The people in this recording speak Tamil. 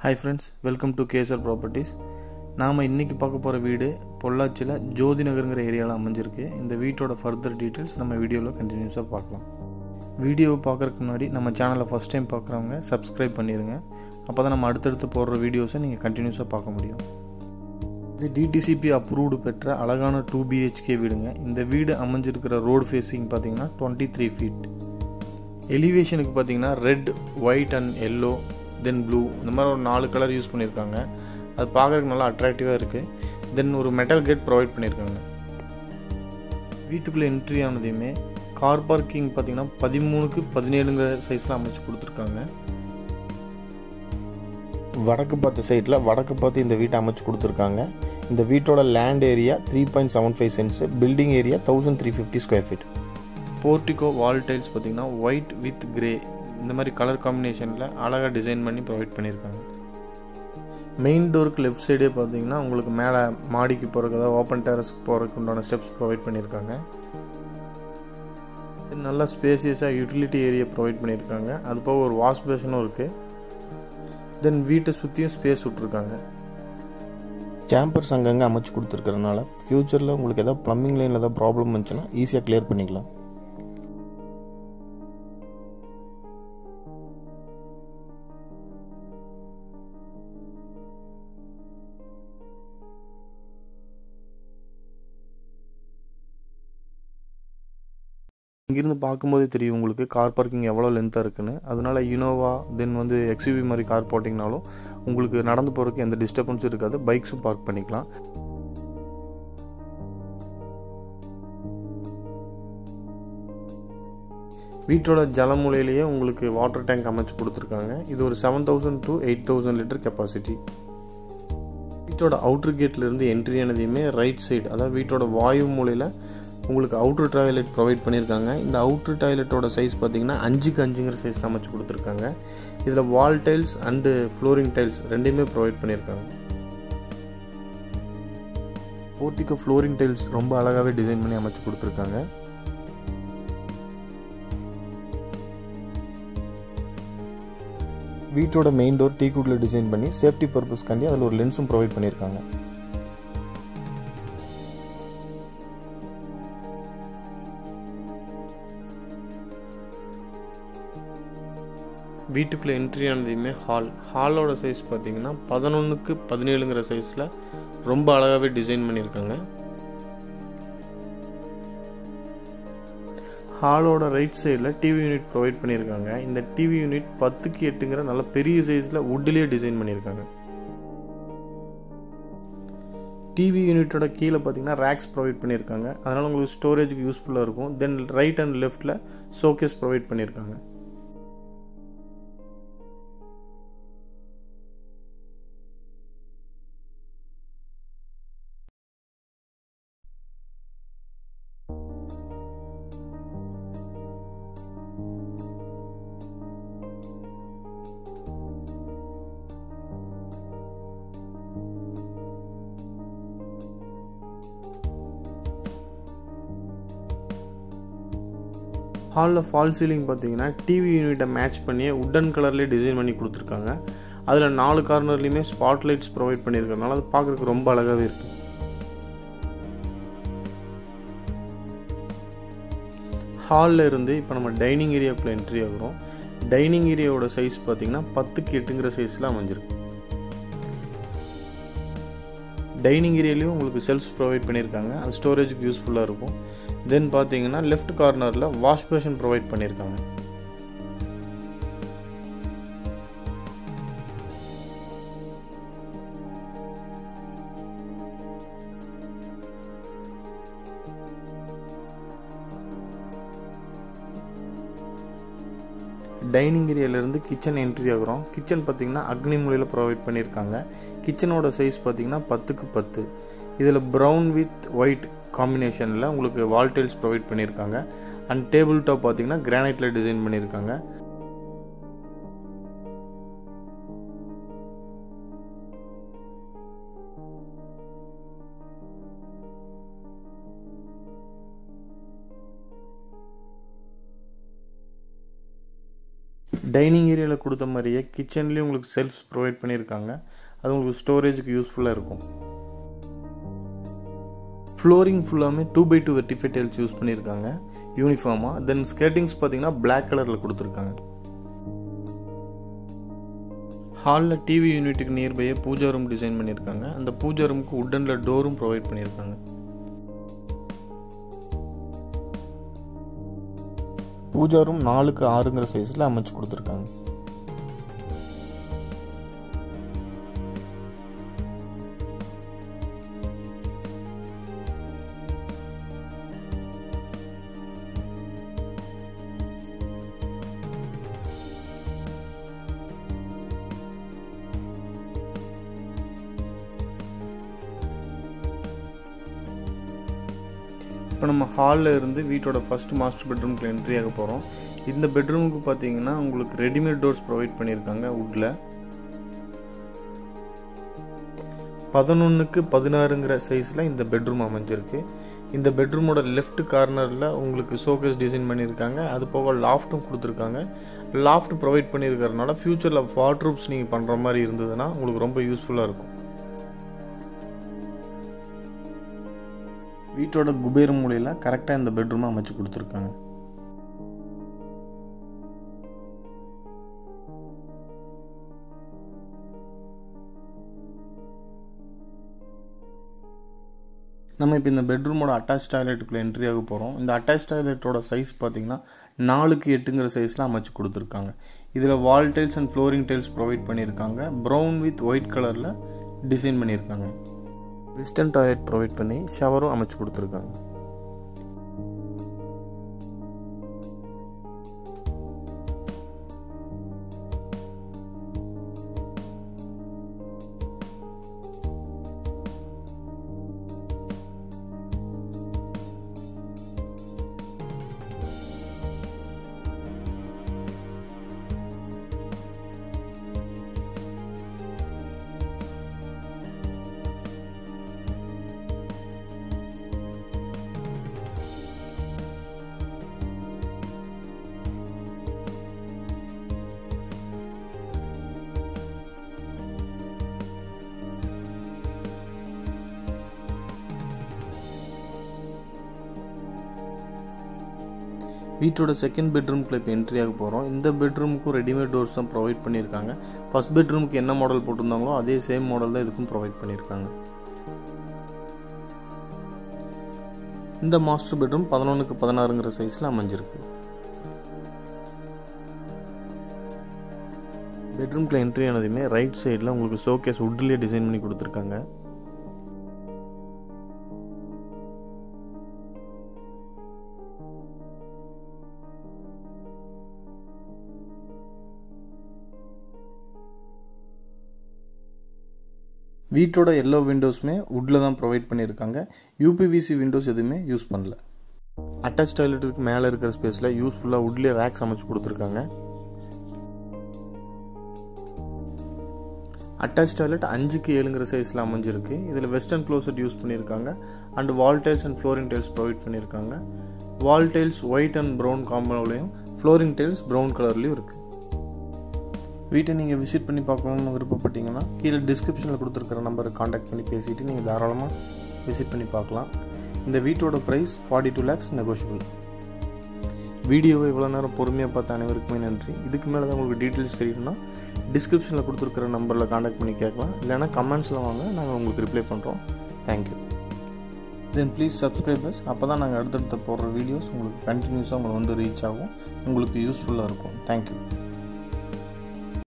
hi friends welcome to Kesar properties நாம் இன்றைக்கி பார்க்க போகிற வீடு பொள்ளாச்சியில் ஜோதி நகருங்கிற ஏரியாவில் அமைஞ்சிருக்கு இந்த வீட்டோட ஃபர்தர் டீட்டெயில்ஸ் நம்ம வீடியோவில் கண்டினியூஸாக பார்க்கலாம் வீடியோவை பார்க்குறதுக்கு முன்னாடி நம்ம சேனலை ஃபஸ்ட் டைம் பார்க்குறவங்க சப்ஸ்கிரைப் பண்ணிடுங்க அப்போ தான் நம்ம அடுத்தடுத்து போடுற வீடியோஸை நீங்கள் கண்டினியூஸாக பார்க்க முடியும் இது டிடிசிபி அப்ரூவ்டு பெற்ற அழகான டூ பிஹெச்கே வீடுங்க இந்த வீடு அமைஞ்சிருக்கிற ரோடு ஃபேஸிங் பார்த்தீங்கன்னா டுவெண்ட்டி த்ரீ ஃபீட் எலிவேஷனுக்கு பார்த்தீங்கன்னா red white and yellow then blue இந்த மாதிரி ஒரு நாலு கலர் யூஸ் பண்ணியிருக்காங்க அது பார்க்குறதுக்கு நல்லா அட்ராக்டிவாக இருக்குது தென் ஒரு மெட்டல் கேட் ப்ரொவைட் பண்ணியிருக்காங்க வீட்டுக்குள்ளே என்ட்ரி ஆனதையுமே கார் பார்க்கிங் பார்த்தீங்கன்னா பதிமூணுக்கு பதினேழுங்கிற சைஸில் அமைச்சு கொடுத்துருக்காங்க வடக்கு பார்த்த சைடில் வடக்கு பார்த்து இந்த வீட்டை அமைச்சு கொடுத்துருக்காங்க இந்த வீட்டோட land area three point seven five cents building area thousand three fifty square feet portico wall tiles பார்த்தீங்கன்னா ஒயிட் வித் கிரே இந்த மாதிரி கலர் காம்பினேஷனில் அழகாக டிசைன் பண்ணி ப்ரொவைட் பண்ணியிருக்காங்க மெயின் டோருக்கு லெஃப்ட் சைடே பார்த்தீங்கன்னா உங்களுக்கு மேலே மாடிக்கு போகிறதுக்கு அதாவது ஓப்பன் டெரஸ்க்கு போகிறதுக்கு உண்டான ஸ்டெப்ஸ் ப்ரொவைட் பண்ணியிருக்காங்க நல்லா ஸ்பேசியஸாக யூட்டிலிட்டி ஏரியா ப்ரொவைட் பண்ணியிருக்காங்க அது போக ஒரு வாஷ் பேஷனும் இருக்குது தென் வீட்டை சுற்றியும் ஸ்பேஸ் விட்ருக்காங்க கேம்பர்ஸ் அங்கங்கே அமைச்சு கொடுத்துருக்கறனால ஃப்யூச்சரில் உங்களுக்கு எதாவது ப்ளம்பிங் லைனில் ஏதாவது ப்ராப்ளம் இருந்துச்சுன்னா ஈஸியாக கிளியர் பண்ணிக்கலாம் இங்கிருந்து பார்க்கும்போதே தெரியும் உங்களுக்கு கார் பார்க்கிங் எவ்வளோ லென்த்தாக இருக்குன்னு அதனால இனோவா தென் வந்து எக்ஸ்யூவி மாதிரி கார் போட்டிங்கனாலும் உங்களுக்கு நடந்து போகிறதுக்கு எந்த டிஸ்டர்பன்ஸும் இருக்காது பைக்ஸும் பார்க் பண்ணிக்கலாம் வீட்டோட ஜலமூலையிலேயே உங்களுக்கு வாட்டர் டேங்க் அமைச்சு கொடுத்துருக்காங்க இது ஒரு seven thousand to eight thousand litre capacity வீட்டோட அவுட்ரு கேட்லேருந்து என்ட்ரி ஆனதையுமே ரைட் சைடு அதாவது வீட்டோட வாயு மூலையில் உங்களுக்கு அவுட்ரு டாய்லெட் ப்ரொவைட் பண்ணியிருக்காங்க இந்த அவுட்ரு டாய்லெட்டோட சைஸ் பார்த்தீங்கன்னா அஞ்சுக்கு அஞ்சுங்கிற சைஸ் அமைச்சு கொடுத்துருக்காங்க இதில் wall tiles and flooring tiles ரெண்டுமே ப்ரொவைட் பண்ணியிருக்காங்க போர்ட்டிக்கோ ஃப்ளோரிங் டைல்ஸ் ரொம்ப அழகாகவே டிசைன் பண்ணி அமைச்சு கொடுத்துருக்காங்க வீட்டோட மெயின் டோர் டீ குட்டில் டிசைன் பண்ணி சேஃப்டி பர்பஸ்க்காண்டி அதில் ஒரு லென்ஸும் ப்ரொவைட் பண்ணியிருக்காங்க வீட்டுக்குள்ளே என்ட்ரி ஆனதையுமே ஹால் ஹாலோட சைஸ் பார்த்தீங்கன்னா பதினொன்றுக்கு பதினேழுங்கிற சைஸில் ரொம்ப அழகாகவே டிசைன் பண்ணியிருக்காங்க ஹாலோட ரைட் சைடில் டிவி யூனிட் ப்ரொவைட் பண்ணியிருக்காங்க இந்த டிவி யூனிட் பத்துக்கு எட்டுங்கிற நல்ல பெரிய சைஸில் வுட்லேயே டிசைன் பண்ணியிருக்காங்க டிவி யூனிட்டோட கீழே பார்த்தீங்கன்னா ரேக்ஸ் ப்ரொவைட் பண்ணியிருக்காங்க அதனால் உங்களுக்கு ஸ்டோரேஜுக்கு யூஸ்ஃபுல்லாக இருக்கும் தென் ரைட் அண்ட் லெஃப்ட்டில் ஷோகேஸ் ப்ரொவைட் பண்ணியிருக்காங்க ஹாலில் ஃபால் சீலிங் பார்த்தீங்கன்னா டிவி யூனிட்டை மேட்ச் பண்ணி உட்டன் கலர்லேயே டிசைன் பண்ணி கொடுத்துருக்காங்க அதில் நாலு கார்னர்லேயுமே ஸ்பாட் லைட்ஸ் ப்ரொவைட் பண்ணியிருக்கனால அது பார்க்குறதுக்கு ரொம்ப அழகாகவே இருக்குது ஹாலில் இருந்து இப்போ நம்ம டைனிங் ஏரியாவுக்குள்ளே என்ட்ரி ஆகிறோம் டைனிங் ஏரியாவோட சைஸ் பார்த்தீங்கன்னா பத்துக்கு எட்டுங்கிற சைஸில் அமைஞ்சிருக்கு டைனிங் ஏரியாலையும் உங்களுக்கு செல்ஃப்ஸ் ப்ரொவைட் பண்ணியிருக்காங்க அது ஸ்டோரேஜுக்கு யூஸ்ஃபுல்லாக இருக்கும் தென் பார்த்தீங்கன்னா லெஃப்ட் கார்னரில் வாஷ் பேஷன் ப்ரொவைட் பண்ணியிருக்காங்க டைனிங் ஏரியாவிலேருந்து கிச்சன் என்ட்ரி ஆகிறோம் கிச்சன் பார்த்தீங்கன்னா அக்னி மூலையில் ப்ரொவைட் பண்ணியிருக்காங்க கிச்சனோட சைஸ் பார்த்தீங்கன்னா பத்துக்கு பத்து இதில் ப்ரௌன் வித் ஒயிட் காம்பினேஷனில் உங்களுக்கு வால் டைல்ஸ் ப்ரொவைட் பண்ணியிருக்காங்க அண்ட் டேபிள் டாப் பார்த்தீங்கன்னா கிரானைட்டில் டிசைன் பண்ணியிருக்காங்க டைனிங் ஏரியாவில் கொடுத்த மாதிரியே கிச்சன்லேயும் உங்களுக்கு செல்ஃப்ஸ் ப்ரொவைட் பண்ணியிருக்காங்க அது உங்களுக்கு ஸ்டோரேஜுக்கு யூஸ்ஃபுல்லாக இருக்கும் ஃப்ளோரிங் ஃபுல்லாமே two by two vitrified tiles use பண்ணியிருக்காங்க யூனிஃபார்மாக தென் ஸ்கேட்டிங்ஸ் பார்த்தீங்கன்னா பிளாக் கலரில் கொடுத்துருக்காங்க ஹாலில் டிவி யூனிட்டுக்கு நியர்பையே பூஜா ரூம் டிசைன் பண்ணியிருக்காங்க அந்த பூஜா ரூமுக்கு உட்டனில் டோரும் ப்ரொவைட் பண்ணியிருக்காங்க பூஜா ரூம் நாலுக்கு ஆறுங்கிற சைஸில் அமைச்சு கொடுத்துருக்காங்க இப்போ நம்ம ஹாலில் இருந்து வீட்டோட ஃபஸ்ட் மாஸ்டர் பெட்ரூம்க்கு என்ட்ரி ஆக போகிறோம் இந்த பெட்ரூமுக்கு பார்த்தீங்கன்னா உங்களுக்கு ரெடிமேட் டோர்ஸ் ப்ரொவைட் பண்ணியிருக்காங்க வுட்டில் பதினொன்றுக்கு பதினாறுங்கிற சைஸில் இந்த பெட்ரூம் அமைஞ்சிருக்கு இந்த பெட்ரூமோட லெஃப்ட் கார்னரில் உங்களுக்கு ஷோகேஸ் டிசைன் பண்ணியிருக்காங்க அது போக லாஃப்ட்டும் கொடுத்துருக்காங்க லாஃப்ட் ப்ரொவைட் பண்ணியிருக்கறனால ஃப்யூச்சரில் வாட்ரூப்ஸ் நீங்கள் பண்ணுற மாதிரி இருந்ததுன்னா உங்களுக்கு ரொம்ப யூஸ்ஃபுல்லாக இருக்கும் வீட்டோட குபேர மூலையில் கரெக்டாக இந்த பெட்ரூமை அமைச்சு கொடுத்துருக்காங்க நம்ம இப்போ இந்த பெட்ரூமோட அட்டாச் டாய்லெட்டுக்குள்ளே என்ட்ரி ஆக போகிறோம் இந்த அட்டாச் டாய்லெட்டோட சைஸ் பார்த்தீங்கன்னா நாலுக்கு எட்டுங்கிற சைஸில் அமைச்சு கொடுத்துருக்காங்க இதில் wall tiles and flooring tiles provide பண்ணியிருக்காங்க ப்ரௌன் வித் ஒயிட் கலரில் டிசைன் பண்ணியிருக்காங்க வெஸ்டர்ன் டாய்லெட் ப்ரொவைட் பண்ணி ஷவரும் அமைச்சு கொடுத்துருக்காங்க வீட்டோட செகண்ட் பெட்ரூம்குள்ள இப்போ என்ட்ரி ஆக போகிறோம் இந்த பெட்ரூமுக்கும் ரெடிமேட் டோர்ஸ் தான் ப்ரொவைட் பண்ணியிருக்காங்க ஃபர்ஸ்ட் பெட்ரூமுக்கு என்ன மாடல் போட்டிருந்தாங்களோ அதே சேம் மாடல் தான் இதுக்கும் ப்ரொவைட் பண்ணியிருக்காங்க இந்த மாஸ்டர் பெட்ரூம் பதினொன்றுக்கு பதினாறுங்கிற சைஸில் அமைஞ்சிருக்கு பெட்ரூம்குள்ள என்ட்ரி ஆனதுமே ரைட் சைடில் உங்களுக்கு ஷோகேஸ் வுட்லேயே டிசைன் பண்ணி கொடுத்துருக்காங்க வீட்டோட எல்லா விண்டோஸுமே வுட்டில் தான் ப்ரொவைட் பண்ணியிருக்காங்க யூபிவிசி விண்டோஸ் எதுவுமே யூஸ் பண்ணல அட்டாச் டாய்லெட்டுக்கு மேலே இருக்கிற ஸ்பேஸில் யூஸ்ஃபுல்லாக வுட்லேயே ரேக்ஸ் அமைச்சு கொடுத்துருக்காங்க அட்டாச் டாய்லெட் அஞ்சுக்கு ஏழுங்கிற சைஸில் அமைஞ்சிருக்கு இதில் வெஸ்டர்ன் க்ளோசட் யூஸ் பண்ணியிருக்காங்க and wall tiles and flooring tiles provide பண்ணியிருக்காங்க wall tiles white and brown காம்போலையும் ஃப்ளோரிங் டைல்ஸ் ப்ரௌன் கலர்லேயும் இருக்குது வீட்டை நீங்கள் விசிட் பண்ணி பார்க்கணுன்னு விருப்பப்பட்டீங்கன்னா கீழே டிஸ்கிரிப்ஷனில் கொடுத்துருக்கிற நம்பரை காண்டாக்ட் பண்ணி பேசிவிட்டு நீங்கள் தாராளமாக விசிட் பண்ணி பார்க்கலாம் இந்த வீட்டோட price forty two lakhs negotiable வீடியோவை இவ்வளோ நேரம் பொறுமையாக பார்த்த அனைவருக்குமே நன்றி இதுக்கு மேலே தான் உங்களுக்கு டீட்டெயில்ஸ் தெரியணும்னா டிஸ்கிரிப்ஷனில் கொடுத்துருக்கிற நம்பரில் காண்டாக்ட் பண்ணி கேட்கலாம் இல்லைனா கமெண்ட்ஸில் வாங்க நாங்கள் உங்களுக்கு ரிப்ளை பண்ணுறோம் தேங்க்யூ தென் ப்ளீஸ் சப்ஸ்கிரைபர்ஸ் அப்போ தான் நாங்கள் அடுத்தடுத்த போடுற வீடியோஸ் உங்களுக்கு கண்டினியூஸாக உங்களுக்கு வந்து ரீச் ஆகும் உங்களுக்கு யூஸ்ஃபுல்லாக இருக்கும் தேங்க்யூ